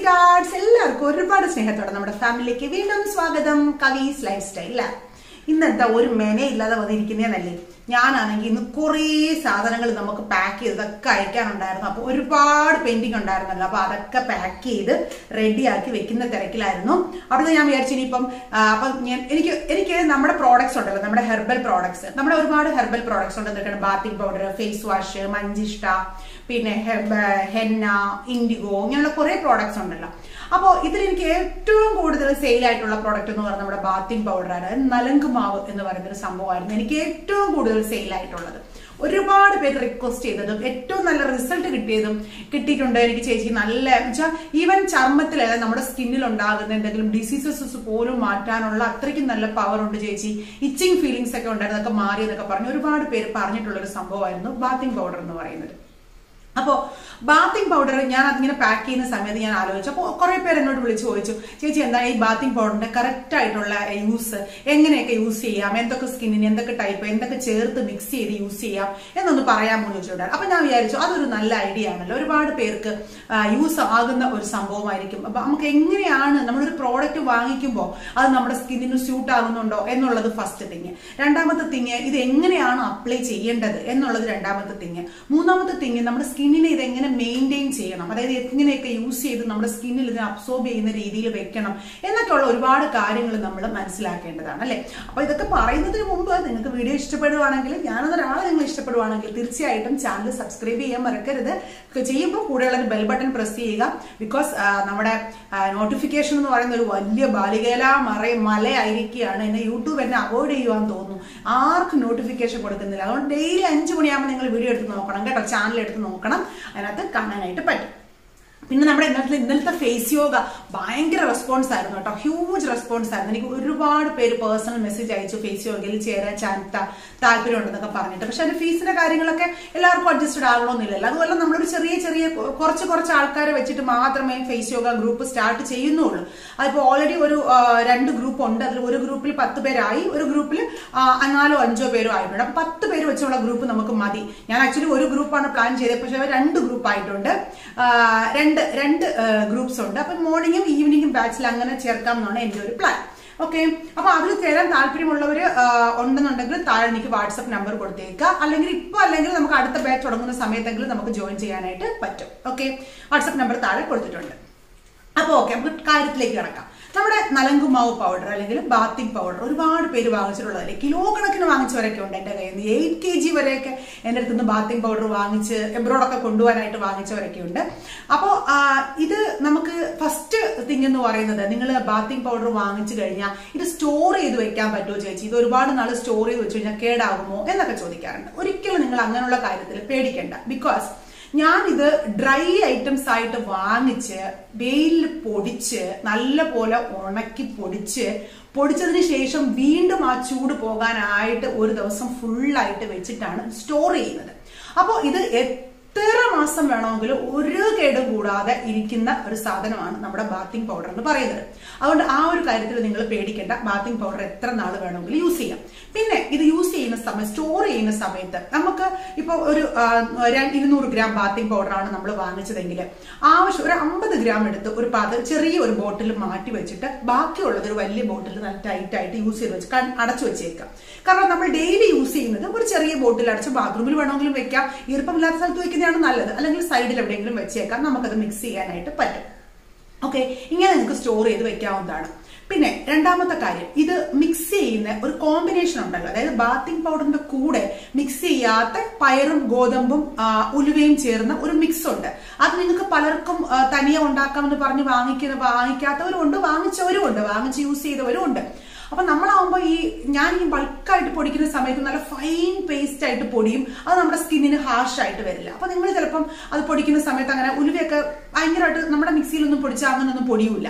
sweet എല്ലാവർക്കും ഒരുപാട് സ്നേഹത്തോടെ നമ്മുടെ ഫാമിലിക്ക് വീണ്ടും സ്വാഗതം കവീസ് ലൈഫ് സ്റ്റൈൽ ഇന്നെന്താ ഒരു മെനയില്ലാതെ വന്നിരിക്കുന്നതെന്നല്ലേ ഞാനാണെങ്കിൽ ഇന്ന് കുറേ സാധനങ്ങൾ നമുക്ക് പാക്ക് ചെയ്തതൊക്കെ അയക്കാനുണ്ടായിരുന്നു അപ്പോൾ ഒരുപാട് പെൻഡിങ് ഉണ്ടായിരുന്നല്ലോ അപ്പോൾ അതൊക്കെ പാക്ക് ചെയ്ത് റെഡിയാക്കി വെക്കുന്ന തിരക്കിലായിരുന്നു അവിടുന്ന് ഞാൻ വിചാരിച്ചു ഇനിയിപ്പം ആ, അപ്പം ഞാൻ എനിക്ക് എനിക്ക് നമ്മുടെ പ്രോഡക്ട്സ് ഉണ്ടല്ലോ നമ്മുടെ ഹെർബൽ പ്രോഡക്ട്സ് നമ്മുടെ ഒരുപാട് ഹെർബൽ പ്രോഡക്ട്സ് ഉണ്ട് എന്തൊക്കെയാണ് ബാത്തിങ് പൗഡർ ഫേസ് വാഷ് മഞ്ചിഷ്ട പിന്നെ ഹെർബ ഹെന്ന ഇൻഡിഗോ ഇങ്ങനെയുള്ള കുറേ പ്രോഡക്ട്സ് ഉണ്ടല്ലോ അപ്പോൾ ഇതിൽ എനിക്ക് ഏറ്റവും കൂടുതൽ സെയിൽ ആയിട്ടുള്ള പ്രോഡക്റ്റ് എന്ന് പറയുന്നത് നമ്മുടെ ബാത്തിങ് പൗഡറാണ് നലങ്ക് മാവ് എന്ന് പറയുന്ന ഒരു സംഭവമായിരുന്നു എനിക്ക് ഏറ്റവും കൂടുതൽ സെയിൽ ആയിട്ടുള്ളത് ഒരുപാട് പേര് റിക്വസ്റ്റ് ചെയ്തതും ഏറ്റവും നല്ല റിസൾട്ട് കിട്ടിയതും കിട്ടിയിട്ടുണ്ട് എനിക്ക് ചേച്ചി നല്ല വെച്ചാൽ ഈവൻ ചർമ്മത്തിൽ നമ്മുടെ സ്കിന്നിൽ ഉണ്ടാകുന്ന എന്തെങ്കിലും ഡിസീസസ് പോലും മാറ്റാനുള്ള അത്രയ്ക്കും നല്ല പവർ ഉണ്ട് ചേച്ചി ഇച്ചിങ് ഫീലിങ്സ് ഒക്കെ ഉണ്ടായിരുന്നു അതൊക്കെ മാറിയെന്നൊക്കെ പറഞ്ഞ് ഒരുപാട് പേര് പറഞ്ഞിട്ടുള്ള ഒരു സംഭവമായിരുന്നു ബാത്തിങ് പൗഡർ എന്ന് പറയുന്നത് അപ്പോൾ ബാത്തിങ് പൗഡർ ഞാൻ അതിങ്ങനെ പാക്ക് ചെയ്യുന്ന സമയത്ത് ഞാൻ ആലോചിച്ചു അപ്പോൾ കുറെ പേര് എന്നോട് വിളിച്ച് ചോദിച്ചു ചേച്ചി എന്താണ് ഈ ബാത്തിങ് പൗഡറിന്റെ കറക്റ്റ് ആയിട്ടുള്ള യൂസ് എങ്ങനെയൊക്കെ യൂസ് ചെയ്യാം എന്തൊക്കെ സ്കിന്നിന് എന്തൊക്കെ ടൈപ്പ് എന്തൊക്കെ ചേർത്ത് മിക്സ് ചെയ്ത് യൂസ് ചെയ്യാം എന്നൊന്ന് പറയാമോ എന്ന് ചോദിച്ചിട്ടുണ്ടായിരുന്നു അപ്പൊ ഞാൻ വിചാരിച്ചു അതൊരു നല്ല ഐഡിയ ആണല്ലോ ഒരുപാട് പേർക്ക് യൂസ് ആകുന്ന ഒരു സംഭവമായിരിക്കും അപ്പൊ നമുക്ക് എങ്ങനെയാണ് നമ്മളൊരു പ്രോഡക്റ്റ് വാങ്ങിക്കുമ്പോൾ അത് നമ്മുടെ സ്കിന്നിന് സ്യൂട്ട് ആകുന്നുണ്ടോ എന്നുള്ളത് ഫസ്റ്റ് തിങ് രണ്ടാമത്തെ തിങ് ഇത് എങ്ങനെയാണ് അപ്ലൈ ചെയ്യേണ്ടത് എന്നുള്ളത് രണ്ടാമത്തെ തിങ് മൂന്നാമത്തെ തിങ് നമ്മുടെ സ്കിന്നിനെ ഇത് എങ്ങനെ മെയിൻറ്റെയിൻ ചെയ്യണം അതായത് എങ്ങനെയൊക്കെ യൂസ് ചെയ്ത് നമ്മുടെ സ്കിന്നിൽ ഇതിനെ അബ്സോർബ് ചെയ്യുന്ന രീതിയിൽ വെക്കണം എന്നൊക്കെയുള്ള ഒരുപാട് കാര്യങ്ങൾ നമ്മൾ മനസ്സിലാക്കേണ്ടതാണ് അല്ലെ അപ്പൊ ഇതൊക്കെ പറയുന്നതിന് മുമ്പ് നിങ്ങൾക്ക് വീഡിയോ ഇഷ്ടപ്പെടുവാണെങ്കിൽ ഞാനൊരാളെ നിങ്ങൾ ഇഷ്ടപ്പെടുവാണെങ്കിൽ തീർച്ചയായിട്ടും ചാനൽ സബ്സ്ക്രൈബ് ചെയ്യാൻ മറക്കരുത് ചെയ്യുമ്പോൾ കൂടെയുള്ള ബെൽ ബട്ടൺ പ്രസ് ചെയ്യുക ബിക്കോസ് നമ്മുടെ നോട്ടിഫിക്കേഷൻ എന്ന് പറയുന്ന ഒരു വലിയ ബാലികേല മറ മലയായിരിക്കുകയാണ് എന്നെ യൂട്യൂബ് എന്നെ അവോയ്ഡ് ചെയ്യുവാൻ തോന്നുന്നു ആർക്കും നോട്ടിഫിക്കേഷൻ കൊടുക്കുന്നില്ല അതുകൊണ്ട് ഡെയിലി അഞ്ച് മണിയാകുമ്പോൾ നിങ്ങൾ വീഡിയോ എടുത്ത് നോക്കണം കേട്ടോ ചാനൽ എടുത്ത് നോക്കണം അതിനകത്ത് കാണാനായിട്ട് പറ്റും പിന്നെ നമ്മുടെ ഇന്നത്തെ ഇന്നലത്തെ ഫേസ് യോഗ ഭയങ്കര റെസ്പോൺസ് ആയിരുന്നു കേട്ടോ ഹ്യൂജ് റെസ്പോൺസ് ആയിരുന്നു എനിക്ക് ഒരുപാട് പേര് പേഴ്സണൽ മെസ്സേജ് അയച്ചു ഫേസ് യോഗയിൽ ചേരാൻ ചാൻത്ത താല്പര്യം ഉണ്ടെന്നൊക്കെ പറഞ്ഞിട്ട് പക്ഷെ അതിന്റെ ഫീസിന്റെ കാര്യങ്ങളൊക്കെ എല്ലാവർക്കും അഡ്ജസ്റ്റഡ് ആകണമെന്നില്ലല്ലോ അതുപോലെ നമ്മളൊരു ചെറിയ ചെറിയ കുറച്ച് കുറച്ച് ആൾക്കാരെ വെച്ചിട്ട് മാത്രമേ ഫേസ് യോഗ ഗ്രൂപ്പ് സ്റ്റാർട്ട് ചെയ്യുന്നുള്ളൂ അതിപ്പോൾ ഓൾറെഡി ഒരു ആ, രണ്ട് ഗ്രൂപ്പ് ഉണ്ട് അതിൽ ഒരു ഗ്രൂപ്പിൽ പത്ത് പേരായി ഒരു ഗ്രൂപ്പിൽ നാലോ അഞ്ചോ പേരോ ആയിട്ടുണ്ട് അപ്പൊ പത്ത് പേര് വെച്ചുള്ള ഗ്രൂപ്പ് നമുക്ക് മതി ഞാൻ ആക്ച്വലി ഒരു ഗ്രൂപ്പാണ് പ്ലാൻ ചെയ്തത് പക്ഷെ അവർ രണ്ട് ഗ്രൂപ്പ് ആയിട്ടുണ്ട് ആ, രണ്ട് രണ്ട് ഗ്രൂപ്പ്സ് ഉണ്ട് അപ്പൊ മോർണിംഗും ഈവനിങ്ങും ബാച്ചിൽ അങ്ങനെ ചേർക്കാം എന്നാണ് എന്റെ ഒരു പ്ലാൻ ഓക്കെ അപ്പൊ അതിൽ ചേരാൻ താല്പര്യമുള്ളവര് ആ, ഉണ്ടെന്നുണ്ടെങ്കിൽ താഴെ എനിക്ക് വാട്സപ്പ് നമ്പർ കൊടുത്തേക്കുക അല്ലെങ്കിൽ ഇപ്പൊ അല്ലെങ്കിൽ നമുക്ക് അടുത്ത ബാച്ച് തുടങ്ങുന്ന സമയത്തെങ്കിലും നമുക്ക് ജോയിൻ ചെയ്യാനായിട്ട് പറ്റും ഓക്കെ വാട്സപ്പ് നമ്പർ താഴെ കൊടുത്തിട്ടുണ്ട് അപ്പോൾ ഓക്കെ നമുക്ക് കാര്യത്തിലേക്ക് കിടക്കാം നമ്മുടെ നലങ്കുമാവ് പൗഡർ അല്ലെങ്കിൽ ബാത്തിങ് പൗഡർ ഒരുപാട് പേര് വാങ്ങിച്ചിട്ടുള്ളതല്ലേ കിലോ കണക്കിന് വാങ്ങിച്ചവരൊക്കെ ഉണ്ട് എൻ്റെ കയ്യിൽ നിന്ന് എയ്റ്റ് കെ ജി വരെയൊക്കെ എൻ്റെ അടുത്ത് നിന്ന് ബാത്തിങ് പൗഡർ വാങ്ങിച്ച് എബ്രോഡൊക്കെ കൊണ്ടുപോകാനായിട്ട് വാങ്ങിച്ചവരൊക്കെ ഉണ്ട് അപ്പോൾ ഇത് നമുക്ക് ഫസ്റ്റ് തിങ് എന്ന് പറയുന്നത് നിങ്ങൾ ബാത്തിങ് പൗഡർ വാങ്ങിച്ചു കഴിഞ്ഞാൽ ഇത് സ്റ്റോർ ചെയ്ത് വെക്കാൻ പറ്റുമോ ചേച്ചി ഇത് ഒരുപാട് നാൾ സ്റ്റോർ ചെയ്ത് വെച്ച് കഴിഞ്ഞാൽ കേടാകുമോ എന്നൊക്കെ ചോദിക്കാറുണ്ട് ഒരിക്കലും നിങ്ങൾ അങ്ങനെയുള്ള കാര്യത്തിൽ പേടിക്കേണ്ട ബിക്കോസ് ഞാനിത് ഡ്രൈ ഐറ്റംസ് ആയിട്ട് വാങ്ങിച്ച് വെയിലിൽ പൊടിച്ച് നല്ല പോലെ ഉണക്കി പൊടിച്ച് പൊടിച്ചതിന് ശേഷം വീണ്ടും ആ ചൂട് പോകാനായിട്ട് ഒരു ദിവസം ഫുള്ളായിട്ട് വെച്ചിട്ടാണ് സ്റ്റോർ ചെയ്യുന്നത് അപ്പോൾ ഇത് എത്ര മാസം വേണമെങ്കിലും ഒരു കേടും കൂടാതെ ഇരിക്കുന്ന ഒരു സാധനമാണ് നമ്മുടെ ബാത്തിങ് പൗഡർ എന്ന് പറയുന്നത് അതുകൊണ്ട് ആ ഒരു കാര്യത്തിൽ നിങ്ങൾ പേടിക്കേണ്ട ബാത്തിങ് പൗഡർ എത്ര നാൾ വേണമെങ്കിലും യൂസ് ചെയ്യാം പിന്നെ ഇത് യൂസ് ചെയ്യുന്ന സമയം സ്റ്റോർ ചെയ്യുന്ന സമയത്ത് നമുക്ക് ഇപ്പോൾ ഒരു ആ, രണ്ട് ഇരുന്നൂറ് ഗ്രാം ബാത്തിങ് പൗഡറാണ് നമ്മൾ വാങ്ങിച്ചതെങ്കിൽ ആവശ്യം ഒരു അമ്പത് ഗ്രാം എടുത്ത് ഒരു പാത്രം ചെറിയ ഒരു ബോട്ടിൽ മാറ്റി വെച്ചിട്ട് ബാക്കിയുള്ളത് ഒരു വലിയ ബോട്ടിൽ നല്ല ടൈറ്റ് ആയിട്ട് യൂസ് ചെയ്ത് വെച്ച് കൺ- അടച്ചു വെച്ചേക്കാം കാരണം നമ്മൾ ഡെയിലി യൂസ് ചെയ്യുന്നത് ഒരു ചെറിയ ബോട്ടിൽ അടച്ച് ബാത്റൂമിൽ വേണമെങ്കിലും വെക്കാം ഈർപ്പമില്ലാത്ത സ്ഥലത്ത് വെക്കുന്നതാണ് നല്ലത് അല്ലെങ്കിൽ സൈഡിൽ എവിടെയെങ്കിലും വെച്ചേക്കാം നമുക്കത് മിക്സ് ചെയ്യാനായിട്ട് പറ്റും ഓക്കെ ഇങ്ങനെ നിങ്ങൾക്ക് സ്റ്റോർ ചെയ്ത് വെക്കാവുന്നതാണ് പിന്നെ രണ്ടാമത്തെ കാര്യം ഇത് മിക്സ് ചെയ്യുന്ന ഒരു കോമ്പിനേഷൻ ഉണ്ടല്ലോ അതായത് ബാത്തിങ് പൗഡറിന്റെ കൂടെ മിക്സ് ചെയ്യാത്ത പയറും ഗോതമ്പും ആ, ഉലുവയും ചേർന്ന ഒരു മിക്സ് ഉണ്ട് അത് നിങ്ങൾക്ക് പലർക്കും ആ, തനിയെ ഉണ്ടാക്കാമെന്ന് പറഞ്ഞ് വാങ്ങിക്കുന്ന വാങ്ങിക്കാത്തവരും ഉണ്ട് വാങ്ങിച്ചവരും ഉണ്ട് വാങ്ങിച്ച് യൂസ് ചെയ്തവരും ഉണ്ട് അപ്പൊ നമ്മളാവുമ്പോൾ ഈ ഞാൻ ഈ ബൾക്കായിട്ട് പൊടിക്കുന്ന സമയത്ത് നല്ല ഫൈൻ പേസ്റ്റ് ആയിട്ട് പൊടിയും അത് നമ്മുടെ സ്കിന്നിന് ഹാർഷ് ആയിട്ട് വരില്ല അപ്പൊ നിങ്ങൾ ചിലപ്പം അത് പൊടിക്കുന്ന സമയത്ത് അങ്ങനെ ഉലുവയൊക്കെ ഭയങ്കരമായിട്ട് നമ്മുടെ മിക്സിയിലൊന്നും പൊടിച്ചാൽ അങ്ങനൊന്നും പൊടിയൂല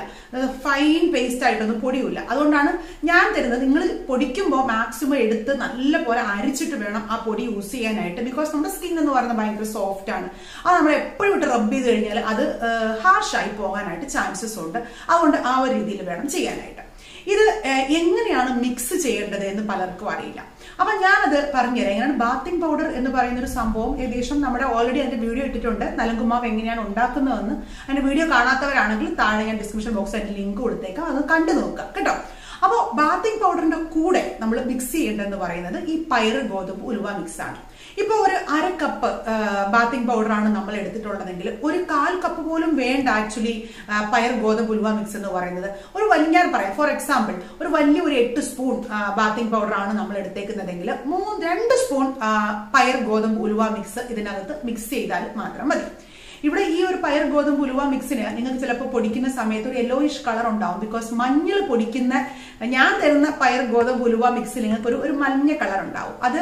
ഫൈൻ പേസ്റ്റ് ആയിട്ടൊന്നും പൊടിയൂല അതുകൊണ്ടാണ് ഞാൻ തരുന്നത് നിങ്ങൾ പൊടിക്കുമ്പോൾ മാക്സിമം എടുത്ത് നല്ല പോലെ അരിച്ചിട്ട് വേണം ആ പൊടി യൂസ് ചെയ്യാനായിട്ട് ബിക്കോസ് നമ്മുടെ സ്കിൻ എന്ന് പറയുന്നത് ഭയങ്കര സോഫ്റ്റ് ആണ് അത് നമ്മൾ എപ്പോഴും ഇട്ട് റബ്ബ് ചെയ്ത് കഴിഞ്ഞാൽ അത് ഹാർഷായി പോകാനായിട്ട് ചാൻസസ് ഉണ്ട് അതുകൊണ്ട് ആ ഒരു രീതിയിൽ വേണം ചെയ്യാനായിട്ട് ഇത് ഏഹ്, എങ്ങനെയാണ് മിക്സ് ചെയ്യേണ്ടത് എന്ന് പലർക്കും അറിയില്ല അപ്പൊ ഞാനത് പറഞ്ഞുതരാം എങ്ങനെയാണ് ബാത്തിങ് പൗഡർ എന്ന് പറയുന്ന ഒരു സംഭവം ഏകദേശം നമ്മുടെ ഓൾറെഡി അതിന്റെ വീഡിയോ ഇട്ടിട്ടുണ്ട് നലങ്കുമാവ് എങ്ങനെയാണ് ഉണ്ടാക്കുന്നതെന്ന് അതിന്റെ വീഡിയോ കാണാത്തവരാണെങ്കിൽ താഴെ ഞാൻ ഡിസ്ക്രിപ്ഷൻ ബോക്സ് അതിന്റെ ലിങ്ക് കൊടുത്തേക്കാം അത് കണ്ടു നോക്കുക കേട്ടോ അപ്പോൾ ബാത്തിങ് പൗഡറിന്റെ കൂടെ നമ്മൾ മിക്സ് ചെയ്യേണ്ടതെന്ന് പറയുന്നത് ഈ പയറ് ഗോതമ്പ് ഉലുവ മിക്സ് ആണ് ഇപ്പോൾ ഒരു അര കപ്പ് ബാത്തിങ് പൗഡറാണ് നമ്മൾ എടുത്തിട്ടുള്ളതെങ്കിൽ ഒരു കാൽ കപ്പ് പോലും വേണ്ട ആക്ച്വലി പയർ ഗോതമ്പ് ഉലുവ മിക്സ് എന്ന് പറയുന്നത് ഒരു വലിയ ഞാൻ പറയാം ഫോർ എക്സാമ്പിൾ ഒരു വലിയ ഒരു എട്ട് സ്പൂൺ ബാത്തിങ് പൗഡറാണ് നമ്മൾ എടുത്തേക്കുന്നതെങ്കിൽ മൂന്ന് രണ്ട് സ്പൂൺ ആ, പയർ ഗോതമ്പ് ഉലുവ മിക്സ് ഇതിനകത്ത് മിക്സ് ചെയ്താൽ മാത്രം മതി ഇവിടെ ഈ ഒരു പയർ ഗോതമ്പ് ഉലുവ മിക്സിന് നിങ്ങൾക്ക് ചിലപ്പോൾ പൊടിക്കുന്ന സമയത്ത് ഒരു യെല്ലോയിഷ് കളർ ഉണ്ടാവും ബിക്കോസ് മഞ്ഞൾ പൊടിക്കുന്ന ഞാൻ തരുന്ന പയർ ഗോതമ്പ് ഉലുവ മിക്സിൽ നിങ്ങൾക്ക് ഒരു ഒരു മഞ്ഞ കളർ ഉണ്ടാവും അത്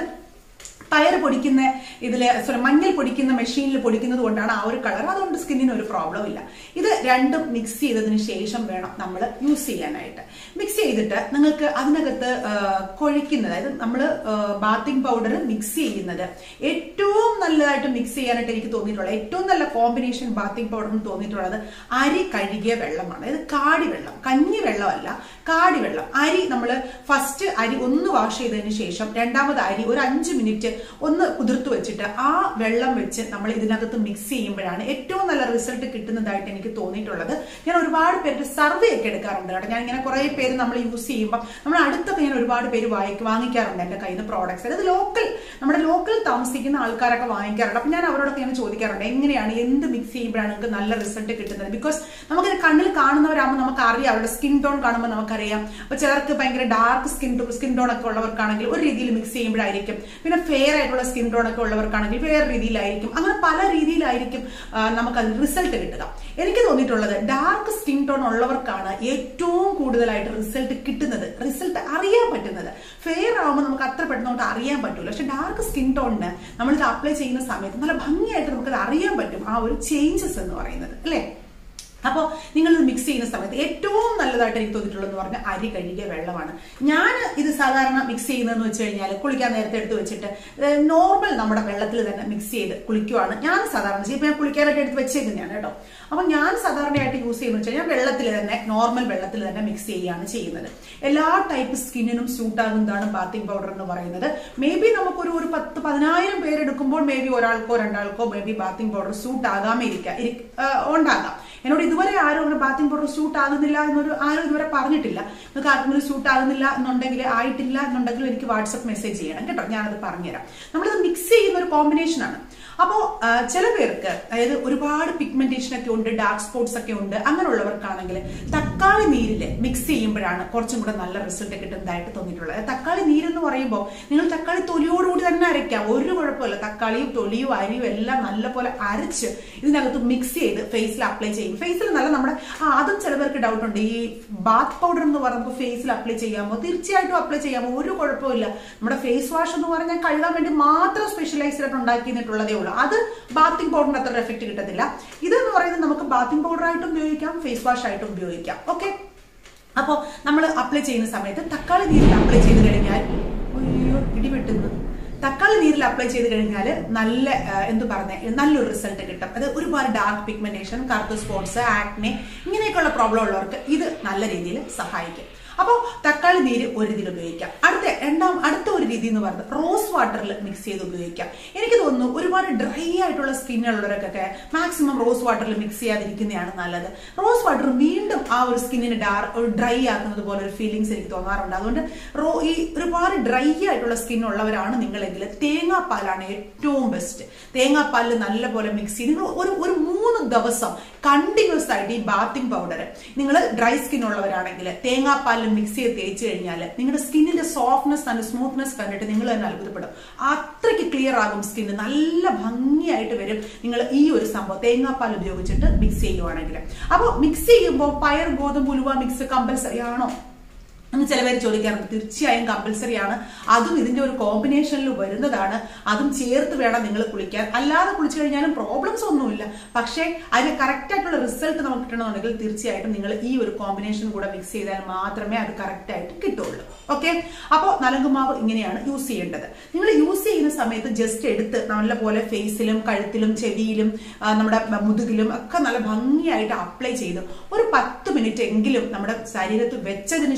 പയർ പൊടിക്കുന്ന ഇതില് സോറി മഞ്ഞൾ പൊടിക്കുന്ന മെഷീനിൽ പൊടിക്കുന്നത് കൊണ്ടാണ് ആ ഒരു കളർ അതുകൊണ്ട് സ്കിന്നിന് ഒരു പ്രോബ്ലം ഇല്ല ഇത് രണ്ടും മിക്സ് ചെയ്തതിന് ശേഷം വേണം നമ്മൾ യൂസ് ചെയ്യാനായിട്ട് മിക്സ് ചെയ്തിട്ട് നിങ്ങൾക്ക് അതിനകത്ത് ആ, കുഴയ്ക്കുന്നത് അതായത് നമ്മൾ ബാത്തിങ് പൗഡർ മിക്സ് ചെയ്യുന്നത് ഏറ്റവും നല്ലതായിട്ട് മിക്സ് ചെയ്യാനായിട്ട് എനിക്ക് തോന്നിയിട്ടുള്ളത് ഏറ്റവും നല്ല കോമ്പിനേഷൻ ബാത്തിങ് പൗഡറിന് തോന്നിയിട്ടുള്ളത് അരി കഴുകിയ വെള്ളമാണ് അതായത് കാടി വെള്ളം കഞ്ഞി വെള്ളമല്ല കാടി വെള്ളം അരി നമ്മൾ ഫസ്റ്റ് അരി ഒന്ന് വാഷ് ചെയ്തതിന് ശേഷം രണ്ടാമത് അരി ഒരു അഞ്ച് മിനിറ്റ് ഒന്ന് കുതിർത്ത് വെച്ചിട്ട് ആ വെള്ളം വെച്ച് നമ്മൾ ഇതിനകത്ത് മിക്സ് ചെയ്യുമ്പോഴാണ് ഏറ്റവും നല്ല റിസൾട്ട് കിട്ടുന്നതായിട്ട് എനിക്ക് തോന്നിയിട്ടുള്ളത് ഞാൻ ഒരുപാട് പേരുടെ സർവേ ഒക്കെ എടുക്കാറുണ്ട് കേട്ടോ ഞാൻ ഇങ്ങനെ കുറെ പേര് നമ്മൾ യൂസ് ചെയ്യുമ്പോൾ നമ്മൾ അടുത്തൊക്കെ ഞാൻ ഒരുപാട് പേര് വായിക്കും വാങ്ങിക്കാറുണ്ട് എൻ്റെ കയ്യിൽ നിന്ന് പ്രോഡക്ട്സ് അതായത് ലോക്കൽ നമ്മുടെ ലോക്കൽ താമസിക്കുന്ന ആൾക്കാരൊക്കെ വാങ്ങിക്കാറുണ്ട് അപ്പൊ ഞാൻ അവരോടൊക്കെ ഞാൻ ചോദിക്കാറുണ്ട് എങ്ങനെയാണ് എന്ത് മിക്സ് ചെയ്യുമ്പോഴാണ് നിങ്ങൾക്ക് നല്ല റിസൾട്ട് കിട്ടുന്നത് ബിക്കോസ് നമുക്കിത് കണ്ണിൽ കാണുന്നവരാകുമ്പോൾ നമുക്ക് അറിയാം അവരുടെ സ്കിൻ ടോൺ കാണുമ്പോൾ നമുക്കറിയാം അപ്പൊ ചിലർക്ക് ഭയങ്കര ഡാർക്ക് സ്കിൻ സ്കിൻ ടോൺ ഒക്കെ ഉള്ളവർക്കാണെങ്കിൽ ഒരു രീതിയിൽ മിക്സ് ചെയ്യുമ്പോഴായിരിക്കും പിന്നെ ഫെയർ ആയിട്ടുള്ള സ്കിൻ ടോൺ ഒക്കെ ഉള്ളവർക്കാണെങ്കിൽ വേറെ രീതിയിലായിരിക്കും അങ്ങനെ പല രീതിയിലായിരിക്കും ആ, നമുക്കത് റിസൾട്ട് കിട്ടുക എനിക്ക് തോന്നിയിട്ടുള്ളത് ഡാർക്ക് സ്കിൻ ടോൺ ഉള്ളവർക്കാണ് ഏറ്റവും കൂടുതലായിട്ട് റിസൾട്ട് കിട്ടുന്നത് റിസൾട്ട് അറിയാൻ പറ്റുന്നത് ഫെയർ ആവുമ്പോൾ നമുക്ക് അത്ര പെട്ടെന്ന് നമുക്ക് അറിയാൻ പറ്റൂല പക്ഷെ ഡാർക്ക് സ്കിൻ ടോണിന് നമ്മളിത് അപ്ലൈ ചെയ്യുന്ന സമയത്ത് നല്ല ഭംഗിയായിട്ട് നമുക്കത് അറിയാൻ പറ്റും ആ ഒരു ചേഞ്ചസ് എന്ന് പറയുന്നത് അല്ലേ അപ്പോൾ നിങ്ങൾ ഇത് മിക്സ് ചെയ്യുന്ന സമയത്ത് ഏറ്റവും നല്ലതായിട്ട് എനിക്ക് തോന്നിയിട്ടുള്ളതെന്ന് പറഞ്ഞാൽ അരി കഴുകിയ വെള്ളമാണ് ഞാൻ ഇത് സാധാരണ മിക്സ് ചെയ്യുന്നതെന്ന് വെച്ച് കഴിഞ്ഞാൽ കുളിക്കാൻ നേരത്തെ എടുത്ത് വെച്ചിട്ട് നോർമൽ നമ്മുടെ വെള്ളത്തിൽ തന്നെ മിക്സ് ചെയ്ത് കുളിക്കുവാണ് ഞാൻ സാധാരണ ചെയ്യുമ്പോൾ ഞാൻ കുളിക്കാനായിട്ട് എടുത്ത് വെച്ചേക്കുന്നതാണ് കേട്ടോ അപ്പോൾ ഞാൻ സാധാരണയായിട്ട് യൂസ് ചെയ്യുന്നത് വെച്ച് കഴിഞ്ഞാൽ വെള്ളത്തിൽ തന്നെ നോർമൽ വെള്ളത്തിൽ തന്നെ മിക്സ് ചെയ്യുകയാണ് ചെയ്യുന്നത് എല്ലാ ടൈപ്പ് സ്കിന്നിനും സ്യൂട്ട് ആകുന്നതാണ് ബാത്തിങ് പൗഡർ എന്ന് പറയുന്നത് മേ ബി നമുക്കൊരു ഒരു പത്ത് പതിനായിരം പേരെടുക്കുമ്പോൾ മേ ബി ഒരാൾക്കോ രണ്ടാൾക്കോ maybe bathing powder suit ആകാമേ ഇരിക്കാം ഇരി- ആ, ഉണ്ടാകാം എന്നോട് ഇതുവരെ ആരും അങ്ങനെ ബാത്തിങ് പൗഡർ സൂട്ട് ആകുന്നില്ല എന്നൊരു ആരും ഇതുവരെ പറഞ്ഞിട്ടില്ല നിങ്ങൾക്ക് ആർക്കെങ്കിലും സൂട്ട് ആകുന്നില്ല എന്നുണ്ടെങ്കിൽ ആയിട്ടില്ല എന്നുണ്ടെങ്കിൽ എനിക്ക് വാട്സപ്പ് മെസ്സേജ് ചെയ്യണം കേട്ടോ ഞാനത് പറഞ്ഞുതരാം നമ്മളിത് മിക്സ് ചെയ്യുന്ന ഒരു കോമ്പിനേഷൻ ആണ് അപ്പോൾ ചില പേർക്ക് അതായത് ഒരുപാട് പിഗ്മെന്റേഷൻ ഒക്കെ ഉണ്ട് ഡാർക്ക് സ്പോട്ട്സ് ഒക്കെ ഉണ്ട് അങ്ങനെയുള്ളവർക്കാണെങ്കിൽ തക്കാളി നീരിൽ മിക്സ് ചെയ്യുമ്പോഴാണ് കുറച്ചും കൂടെ നല്ല റിസൾട്ട് കിട്ടുന്നതായിട്ട് തോന്നിയിട്ടുള്ളത് അതായത് തക്കാളി നീരെന്ന് പറയുമ്പോൾ നിങ്ങൾ തക്കാളി തൊലിയോടുകൂടി തന്നെ അരയ്ക്കാം ഒരു കുഴപ്പമില്ല തക്കാളിയും തൊലിയും അരിയും എല്ലാം നല്ലപോലെ അരച്ച് ഇതിനകത്ത് മിക്സ് ചെയ്ത് ഫേസിൽ അപ്ലൈ ചെയ്യും ഫേസിൽ നല്ല നമ്മുടെ ആ അതും ചില പേർക്ക് ഡൗട്ട് ഉണ്ട് ഈ ബാത്ത് പൗഡർ എന്ന് പറയുമ്പോൾ ഫേസിൽ അപ്ലൈ ചെയ്യാമോ തീർച്ചയായിട്ടും അപ്ലൈ ചെയ്യാമോ ഒരു കുഴപ്പമില്ല നമ്മുടെ ഫേസ് വാഷ് എന്ന് പറഞ്ഞാൽ കഴുകാൻ വേണ്ടി മാത്രം സ്പെഷ്യലൈസ്ഡ് ആയിട്ട് ഉണ്ടാക്കിയിട്ടുള്ളതേ ഉള്ളൂ അത് ബാത്തിങ് പൗഡറിന് അത്ര എഫക്ട് കിട്ടത്തില്ല ഇതെന്ന് പറയുന്നത് നമുക്ക് ബാത്തിങ് പൗഡർ ആയിട്ടും ഉപയോഗിക്കാം ഫേസ് വാഷ് ആയിട്ടും ഉപയോഗിക്കാം ഓക്കെ അപ്പോൾ നമ്മൾ അപ്ലൈ ചെയ്യുന്ന സമയത്ത് തക്കാളി നീരിൽ അപ്ലൈ ചെയ്ത് കഴിഞ്ഞാൽ അയ്യോ ഇടിവെട്ടുന്നു തക്കാളി നീരിൽ അപ്ലൈ ചെയ്ത് കഴിഞ്ഞാൽ നല്ല ആ, എന്ത് പറഞ്ഞ നല്ലൊരു റിസൾട്ട് കിട്ടും അത് ഒരുപാട് ഡാർക്ക് പിഗ്മെന്റേഷൻ കറുത്ത സ്പോട്സ് ആക്നെ ഇങ്ങനെയൊക്കെയുള്ള പ്രോബ്ലം ഉള്ളവർക്ക് ഇത് നല്ല രീതിയിൽ സഹായിക്കും അപ്പോൾ തക്കാളി നീര് ഒരു രീതിയിൽ ഉപയോഗിക്കാം അടുത്ത രണ്ടാം അടുത്ത ഒരു രീതി എന്ന് പറയുന്നത് റോസ് വാട്ടറിൽ മിക്സ് ചെയ്ത് ഉപയോഗിക്കാം എനിക്ക് തോന്നുന്നു ഒരുപാട് ഡ്രൈ ആയിട്ടുള്ള സ്കിന്നുള്ളവർക്കൊക്കെ മാക്സിമം റോസ് വാട്ടറിൽ മിക്സ് ചെയ്യാതിരിക്കുന്നതാണ് നല്ലത് റോസ് വാട്ടർ വീണ്ടും ആ ഒരു സ്കിന്നിന് ഡാർ ഡ്രൈ ആക്കുന്നത് പോലെ ഒരു ഫീലിങ്സ് എനിക്ക് തോന്നാറുണ്ട് അതുകൊണ്ട് റോ ഈ ഒരുപാട് ഡ്രൈ ആയിട്ടുള്ള സ്കിൻ ഉള്ളവരാണ് നിങ്ങളെങ്കിൽ തേങ്ങാപ്പാലാണ് ഏറ്റവും ബെസ്റ്റ് തേങ്ങാപ്പാലിൽ നല്ലപോലെ മിക്സ് ചെയ്ത് നിങ്ങൾ ഒരു ഒരു മൂന്ന് ദിവസം കണ്ടിന്യൂസ് ആയിട്ട് ഈ ബാത്തിങ് പൗഡർ നിങ്ങൾ ഡ്രൈ സ്കിൻ ഉള്ളവരാണെങ്കിൽ തേങ്ങാപ്പാലിൽ മിക്സ് ചെയ്ത് തേച്ച് കഴിഞ്ഞാൽ നിങ്ങളുടെ സ്കിന്നിന്റെ സോഫ്റ്റ്നെസ് ആൻഡ് സ്മൂത്ത്നെസ് കണ്ടിട്ട് നിങ്ങൾ തന്നെ അത്ഭുതപ്പെടും അത്രയ്ക്ക് ക്ലിയർ ആകും സ്കിന്ന് നല്ല ഭംഗിയായിട്ട് വരും നിങ്ങൾ ഈ ഒരു സംഭവം തേങ്ങാപ്പാൽ ഉപയോഗിച്ചിട്ട് മിക്സ് ചെയ്യുവാണെങ്കിൽ അപ്പോൾ മിക്സ് ചെയ്യുമ്പോൾ പയർ ഗോതമ്പ് ഉലുവ മിക്സ് കമ്പൽസറി ആണോ എന്ന് ചില പേര് ചോദിക്കാറുണ്ട് തീർച്ചയായും കമ്പൽസറി ആണ് അതും ഇതിന്റെ ഒരു കോമ്പിനേഷനിൽ വരുന്നതാണ് അതും ചേർത്ത് വേണം നിങ്ങൾ കുളിക്കാൻ അല്ലാതെ കുളിച്ചു കഴിഞ്ഞാലും പ്രോബ്ലംസ് ഒന്നുമില്ല പക്ഷേ അതിന് കറക്റ്റ് ആയിട്ടുള്ള റിസൾട്ട് നമുക്ക് കിട്ടണമെന്നുണ്ടെങ്കിൽ തീർച്ചയായിട്ടും നിങ്ങൾ ഈ ഒരു കോമ്പിനേഷൻ കൂടെ മിക്സ് ചെയ്താൽ മാത്രമേ അത് കറക്റ്റ് ആയിട്ട് കിട്ടുള്ളൂ ഓക്കെ അപ്പോൾ നലങ്കുമാവ് ഇങ്ങനെയാണ് യൂസ് ചെയ്യേണ്ടത് നിങ്ങൾ യൂസ് ചെയ്യുന്ന സമയത്ത് ജസ്റ്റ് എടുത്ത് നല്ലപോലെ ഫേസിലും കഴുത്തിലും ചെവിയിലും ആ, നമ്മുടെ മുതുകിലും ഒക്കെ നല്ല ഭംഗിയായിട്ട് അപ്ലൈ ചെയ്ത് ഒരു പത്ത് മിനിറ്റ് എങ്കിലും നമ്മുടെ ശരീരത്തിൽ വെച്ചതിന് ശേഷം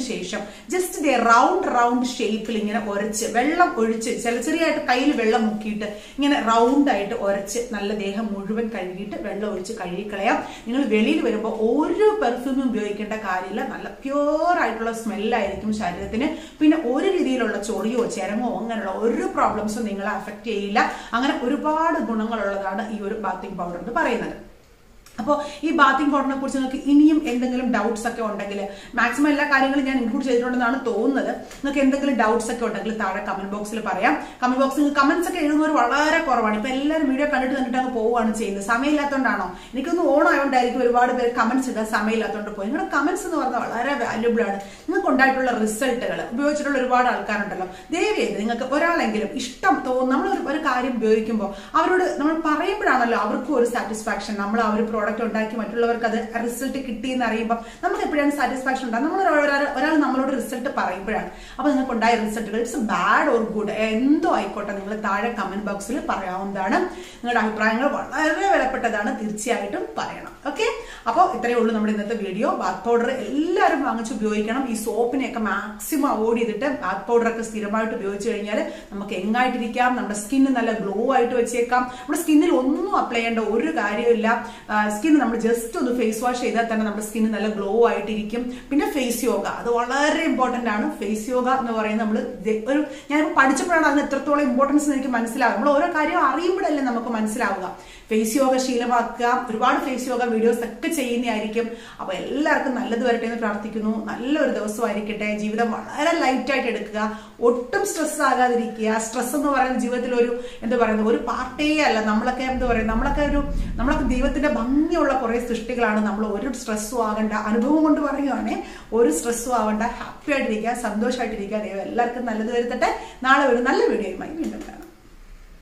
ജസ്റ്റ് ദേ റൗണ്ട് റൗണ്ട് ഷേപ്പിൽ ഇങ്ങനെ ഉരച്ച് വെള്ളം ഒഴിച്ച് ചില ചെറിയായിട്ട് കയ്യിൽ വെള്ളം മുക്കിയിട്ട് ഇങ്ങനെ റൗണ്ട് ആയിട്ട് ഉരച്ച് നല്ല ദേഹം മുഴുവൻ കഴുകിയിട്ട് വെള്ളം ഒഴിച്ച് കഴുകിക്കളയാം നിങ്ങൾ വെളിയിൽ വരുമ്പോൾ ഒരു പെർഫ്യൂമും ഉപയോഗിക്കേണ്ട കാര്യമില്ല നല്ല പ്യുവർ ആയിട്ടുള്ള സ്മെല്ലായിരിക്കും ശരീരത്തിന് പിന്നെ ഒരു രീതിയിലുള്ള ചൊറിയോ ചെരങ്ങോ അങ്ങനെയുള്ള ഒരു പ്രോബ്ലംസും നിങ്ങളെ അഫക്റ്റ് ചെയ്യില്ല അങ്ങനെ ഒരുപാട് ഗുണങ്ങളുള്ളതാണ് ഈ ഒരു ബാത്തിങ് പൗഡർ എന്ന് പറയുന്നത് അപ്പോൾ ഈ ബാത്തിങ് പൗഡറിനെ കുറിച്ച് നിങ്ങൾക്ക് ഇനിയും എന്തെങ്കിലും ഡൗട്ട്സ് ഒക്കെ ഉണ്ടെങ്കിൽ മാക്സിമം എല്ലാ കാര്യങ്ങളും ഞാൻ ഇൻക്ലൂഡ് ചെയ്തിട്ടുണ്ടെന്നാണ് തോന്നുന്നത് നിങ്ങൾക്ക് എന്തെങ്കിലും ഡൗട്ട്സ് ഒക്കെ ഉണ്ടെങ്കിൽ താഴെ കമന്റ് ബോക്സിൽ പറയാം കമന്റ് ബോക്സിൽ കമന്റ്സ് ഒക്കെ എഴുതുന്നവർ വളരെ കുറവാണ് ഇപ്പൊ എല്ലാവരും വീഡിയോ കണ്ടിട്ട് കണ്ടിട്ട് അങ്ങ് പോവുകയാണ് ചെയ്യുന്നത് സമയമില്ലാത്തതുകൊണ്ടാണോ എനിക്കൊന്ന് ഓൺ ആയതുകൊണ്ടായിരിക്കും ഒരുപാട് പേര് കമന്റ്സ് ഇടാൻ സമയമില്ലാത്തതുകൊണ്ട് പോയി നിങ്ങളുടെ കമന്റ്സ് എന്ന് പറഞ്ഞാൽ വളരെ വാല്യുബിൾ ആണ് നിങ്ങൾക്ക് ഉണ്ടായിട്ടുള്ള റിസൾട്ടുകൾ ഉപയോഗിച്ചിട്ടുള്ള ഒരുപാട് ആൾക്കാരുണ്ടല്ലോ ദയവേത് നിങ്ങൾക്ക് ഒരാളെങ്കിലും ഇഷ്ടം തോന്നും നമ്മൾ ഒരു- ഒരു കാര്യം ഉപയോഗിക്കുമ്പോൾ അവരോട് നമ്മൾ പറയുമ്പോഴാണല്ലോ അവർക്കും ഒരു സാറ്റിസ്ഫാക്ഷൻ നമ്മൾ ആ ഒരു പ്രോഡക്റ്റ് ഉണ്ടാക്കി മറ്റുള്ളവർക്ക് അത് റിസൾട്ട് കിട്ടിയെന്ന് അറിയുമ്പോൾ നമുക്ക് എപ്പോഴാണ് സാറ്റിസ്ഫാക്ഷൻ ഉണ്ടാകും നമ്മൾ ഒരാൾ ഒരാൾ നമ്മളോട് റിസൾട്ട് പറയുമ്പോഴാണ് അപ്പൊ നിങ്ങൾക്ക് ഉണ്ടായ റിസൾട്ടുകൾ ഇറ്റ്സ് ബാഡ് ഓർ ഗുഡ് എന്തോ ആയിക്കോട്ടെ നിങ്ങൾ താഴെ കമന്റ് ബോക്സിൽ പറയാവുന്നതാണ് നിങ്ങളുടെ അഭിപ്രായങ്ങൾ വളരെ വിലപ്പെട്ടതാണ് തീർച്ചയായിട്ടും പറയണം ഓക്കെ അപ്പോൾ ഇത്രയേ ഉള്ളൂ നമ്മുടെ ഇന്നത്തെ വീഡിയോ ബാത്ത് പൗഡർ എല്ലാവരും വാങ്ങിച്ച് ഉപയോഗിക്കണം ഈ സോപ്പിനെയൊക്കെ മാക്സിമം അവോയ്ഡ് ചെയ്തിട്ട് ബാത്ത് പൗഡർ ഒക്കെ സ്ഥിരമായിട്ട് ഉപയോഗിച്ച് കഴിഞ്ഞാൽ നമുക്ക് എങ്ങായിട്ടിരിക്കാം നമ്മുടെ സ്കിന്ന് നല്ല ഗ്ലോ ആയിട്ട് വെച്ചേക്കാം നമ്മുടെ സ്കിന്നിൽ ഒന്നും അപ്ലൈ ചെയ്യേണ്ട ഒരു കാര്യമില്ല സ്കിൻ നമ്മൾ ജസ്റ്റ് ഒന്ന് ഫേസ് വാഷ് ചെയ്താൽ തന്നെ നമ്മുടെ സ്കിന്ന് നല്ല ഗ്ലോ ആയിട്ടിരിക്കും പിന്നെ ഫേസ് യോഗ അത് വളരെ ഇമ്പോർട്ടന്റ് ആണ് ഫേസ് യോഗ എന്ന് പറയുന്നത് നമ്മൾ ഒരു ഞാൻ പഠിച്ചപ്പോഴാണ് അതിന് എത്രത്തോളം ഇമ്പോർട്ടൻസ് എനിക്ക് മനസ്സിലാവുക നമ്മൾ ഓരോ കാര്യം അറിയുമ്പോഴല്ലേ നമുക്ക് മനസ്സിലാവുക ഫേസ് യോഗ ശീലമാക്കുക ഒരുപാട് ഫേസ് യോഗ വീഡിയോസ് ഒക്കെ ചെയ്യുന്നതായിരിക്കും അപ്പൊ എല്ലാവർക്കും നല്ലത് വരട്ടെ എന്ന് പ്രാർത്ഥിക്കുന്നു നല്ലൊരു ദിവസമായിരിക്കട്ടെ ജീവിതം വളരെ ലൈറ്റ് ആയിട്ട് എടുക്കുക ഒട്ടും സ്ട്രെസ് ആകാതിരിക്കുക സ്ട്രെസ് എന്ന് പറയുന്ന ജീവിതത്തിൽ ഒരു എന്താ പറയുന്നത് ഒരു പാർട്ടേ അല്ല നമ്മളൊക്കെ എന്താ പറയുക നമ്മളൊക്കെ ഒരു നമ്മളൊക്കെ ദൈവത്തിന്റെ ഭംഗിയുള്ള കുറെ സൃഷ്ടികളാണ് നമ്മൾ ഒരു സ്ട്രെസ്സും ആകണ്ട അനുഭവം കൊണ്ട് പറയുകയാണെ ഒരു സ്ട്രെസ്സും ആവണ്ട ഹാപ്പി ആയിട്ടിരിക്കുക സന്തോഷമായിട്ടിരിക്കുക ദൈവം എല്ലാവർക്കും നല്ലത് വരുത്തട്ടെ നാളെ ഒരു നല്ല വീഡിയോയുമായി വീണ്ടും കാണാം